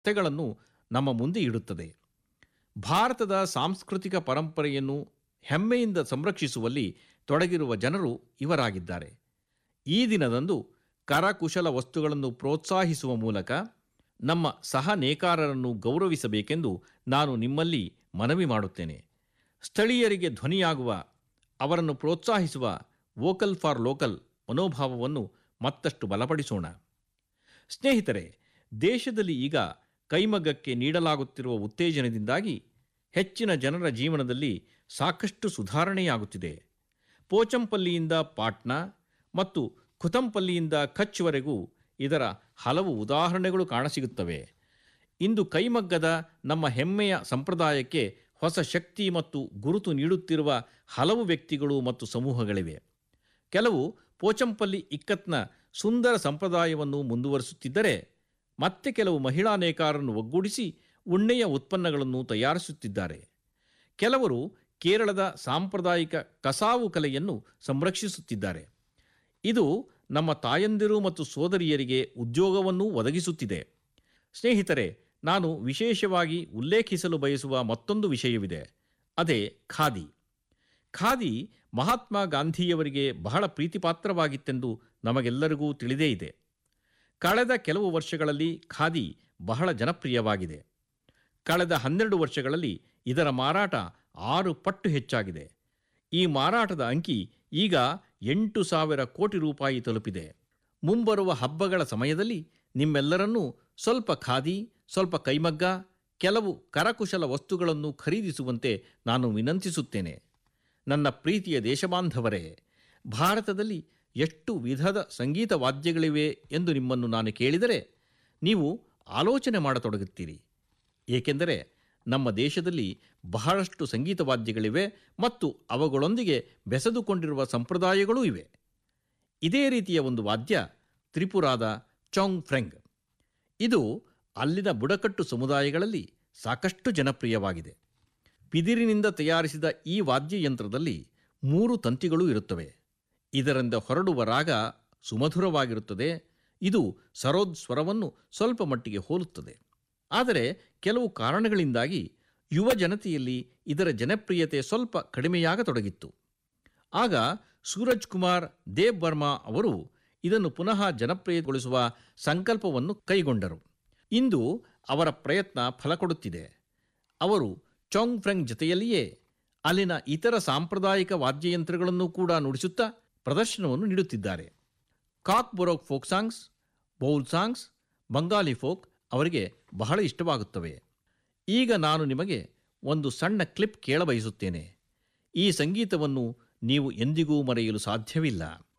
ಕಥೆಗಳನ್ನು ನಮ್ಮ ಮುಂದೆ ಇಡುತ್ತದೆ ಭಾರತದ ಸಾಂಸ್ಕೃತಿಕ ಪರಂಪರೆಯನ್ನು ಹೆಮ್ಮೆಯಿಂದ ಸಂರಕ್ಷಿಸುವಲ್ಲಿ ತೊಡಗಿರುವ ಜನರು ಇವರಾಗಿದ್ದಾರೆ ಈ ದಿನದಂದು ಕರಕುಶಲ ವಸ್ತುಗಳನ್ನು ಪ್ರೋತ್ಸಾಹಿಸುವ ಮೂಲಕ ನಮ್ಮ ಸಹ ನೇಕಾರರನ್ನು ಗೌರವಿಸಬೇಕೆಂದು ನಾನು ನಿಮ್ಮಲ್ಲಿ ಮನವಿ ಮಾಡುತ್ತೇನೆ ಸ್ಥಳೀಯರಿಗೆ ಧ್ವನಿಯಾಗುವ ಅವರನ್ನು ಪ್ರೋತ್ಸಾಹಿಸುವ ವೋಕಲ್ ಫಾರ್ ಲೋಕಲ್ ಮನೋಭಾವವನ್ನು ಮತ್ತಷ್ಟು ಬಲಪಡಿಸೋಣ ಸ್ನೇಹಿತರೆ ದೇಶದಲ್ಲಿ ಈಗ ಕೈಮಗ್ಗಕ್ಕೆ ನೀಡಲಾಗುತ್ತಿರುವ ಉತ್ತೇಜನದಿಂದಾಗಿ ಹೆಚ್ಚಿನ ಜನರ ಜೀವನದಲ್ಲಿ ಸಾಕಷ್ಟು ಸುಧಾರಣೆಯಾಗುತ್ತಿದೆ ಪೋಚಂಪಲ್ಲಿಯಿಂದ ಪಾಟ್ನಾ ಮತ್ತು ಖುತಂಪಲ್ಲಿಯಿಂದ ಕಚ್ವರೆಗೂ ಇದರ ಹಲವು ಉದಾಹರಣೆಗಳು ಕಾಣಸಿಗುತ್ತವೆ ಇಂದು ಕೈಮಗ್ಗದ ನಮ್ಮ ಹೆಮ್ಮೆಯ ಸಂಪ್ರದಾಯಕ್ಕೆ ಹೊಸ ಶಕ್ತಿ ಮತ್ತು ಗುರುತು ನೀಡುತ್ತಿರುವ ಹಲವು ವ್ಯಕ್ತಿಗಳು ಮತ್ತು ಸಮೂಹಗಳಿವೆ ಕೆಲವು ಪೋಚಂಪಲ್ಲಿ ಇಕ್ಕತ್ನ ಸುಂದರ ಸಂಪ್ರದಾಯವನ್ನು ಮುಂದುವರಿಸುತ್ತಿದ್ದರೆ ಮತ್ತೆ ಕೆಲವು ಮಹಿಳಾ ನೇಕಾರರನ್ನು ಒಗ್ಗೂಡಿಸಿ ಉಣ್ಣೆಯ ಉತ್ಪನ್ನಗಳನ್ನು ತಯಾರಿಸುತ್ತಿದ್ದಾರೆ ಕೆಲವರು ಕೇರಳದ ಸಾಂಪ್ರದಾಯಿಕ ಕಸಾವು ಕಲೆಯನ್ನು ಸಂರಕ್ಷಿಸುತ್ತಿದ್ದಾರೆ ಇದು ನಮ್ಮ ತಾಯಂದಿರು ಮತ್ತು ಸೋದರಿಯರಿಗೆ ಉದ್ಯೋಗವನ್ನೂ ಒದಗಿಸುತ್ತಿದೆ ಸ್ನೇಹಿತರೆ ನಾನು ವಿಶೇಷವಾಗಿ ಉಲ್ಲೇಖಿಸಲು ಬಯಸುವ ಮತ್ತೊಂದು ವಿಷಯವಿದೆ ಅದೇ ಖಾದಿ ಖಾದಿ ಮಹಾತ್ಮ ಗಾಂಧಿಯವರಿಗೆ ಬಹಳ ಪ್ರೀತಿಪಾತ್ರವಾಗಿತ್ತೆಂದು ನಮಗೆಲ್ಲರಿಗೂ ತಿಳಿದೇ ಇದೆ ಕಳೆದ ಕೆಲವು ವರ್ಷಗಳಲ್ಲಿ ಖಾದಿ ಬಹಳ ಜನಪ್ರಿಯವಾಗಿದೆ ಕಳೆದ ಹನ್ನೆರಡು ವರ್ಷಗಳಲ್ಲಿ ಇದರ ಮಾರಾಟ ಆರು ಪಟ್ಟು ಹೆಚ್ಚಾಗಿದೆ ಈ ಮಾರಾಟದ ಅಂಕಿ ಈಗ ಎಂಟು ಸಾವಿರ ಕೋಟಿ ರೂಪಾಯಿ ತಲುಪಿದೆ ಮುಂಬರುವ ಹಬ್ಬಗಳ ಸಮಯದಲ್ಲಿ ನಿಮ್ಮೆಲ್ಲರನ್ನೂ ಸ್ವಲ್ಪ ಖಾದಿ ಸ್ವಲ್ಪ ಕೈಮಗ್ಗ ಕೆಲವು ಕರಕುಶಲ ವಸ್ತುಗಳನ್ನು ಖರೀದಿಸುವಂತೆ ನಾನು ವಿನಂತಿಸುತ್ತೇನೆ ನನ್ನ ಪ್ರೀತಿಯ ದೇಶಬಾಂಧವರೇ ಭಾರತದಲ್ಲಿ ಎಷ್ಟು ವಿಧದ ಸಂಗೀತ ವಾದ್ಯಗಳಿವೆ ಎಂದು ನಿಮ್ಮನ್ನು ನಾನು ಕೇಳಿದರೆ ನೀವು ಆಲೋಚನೆ ಮಾಡತೊಡಗುತ್ತೀರಿ ಏಕೆಂದರೆ ನಮ್ಮ ದೇಶದಲ್ಲಿ ಬಹಳಷ್ಟು ಸಂಗೀತ ವಾದ್ಯಗಳಿವೆ ಮತ್ತು ಅವುಗಳೊಂದಿಗೆ ಬೆಸೆದುಕೊಂಡಿರುವ ಸಂಪ್ರದಾಯಗಳೂ ಇವೆ ಇದೇ ರೀತಿಯ ಒಂದು ವಾದ್ಯ ತ್ರಿಪುರಾದ ಚೌಂಗ್ ಫ್ರೆಂಗ್ ಇದು ಅಲ್ಲಿನ ಬುಡಕಟ್ಟು ಸಮುದಾಯಗಳಲ್ಲಿ ಸಾಕಷ್ಟು ಜನಪ್ರಿಯವಾಗಿದೆ ಬಿದಿರಿನಿಂದ ತಯಾರಿಸಿದ ಈ ವಾದ್ಯಯಂತ್ರದಲ್ಲಿ ಮೂರು ತಂತಿಗಳು ಇರುತ್ತವೆ ಇದರಿಂದ ಹೊರಡುವ ರಾಗ ಸುಮಧುರವಾಗಿರುತ್ತದೆ ಇದು ಸರೋದ್ ಸ್ವರವನ್ನು ಸ್ವಲ್ಪ ಮಟ್ಟಿಗೆ ಹೋಲುತ್ತದೆ ಆದರೆ ಕೆಲವು ಕಾರಣಗಳಿಂದಾಗಿ ಯುವ ಜನತೆಯಲ್ಲಿ ಇದರ ಜನಪ್ರಿಯತೆ ಸ್ವಲ್ಪ ಕಡಿಮೆಯಾಗತೊಡಗಿತ್ತು ಆಗ ಸೂರಜ್ ಕುಮಾರ್ ದೇವ್ ಬರ್ಮಾ ಅವರು ಇದನ್ನು ಪುನಃ ಜನಪ್ರಿಯಗೊಳಿಸುವ ಸಂಕಲ್ಪವನ್ನು ಕೈಗೊಂಡರು ಇಂದು ಅವರ ಪ್ರಯತ್ನ ಫಲ ಕೊಡುತ್ತಿದೆ ಅವರು ಚೌಂಗ್ ಫ್ರೆಂಗ್ ಜೊತೆಯಲ್ಲಿಯೇ ಅಲ್ಲಿನ ಇತರ ಸಾಂಪ್ರದಾಯಿಕ ವಾದ್ಯಯಂತ್ರಗಳನ್ನು ಕೂಡ ನುಡಿಸುತ್ತಾ ಪ್ರದರ್ಶನವನ್ನು ನೀಡುತ್ತಿದ್ದಾರೆ Kok Borok folk songs Baul songs Bengali folk ಅವರಿಗೆ ಬಹಳ ಇಷ್ಟವಾಗುತ್ತವೆ ಈಗ ನಾನು ನಿಮಗೆ ಒಂದು ಸಣ್ಣ ಕ್ಲಿಪ್ ಕೇಳಬಯಸುತ್ತೇನೆ ಈ ಸಂಗೀತವನ್ನು ನೀವು ಎಂದಿಗೂ ಮರೆಯಲು ಸಾಧ್ಯವಿಲ್ಲ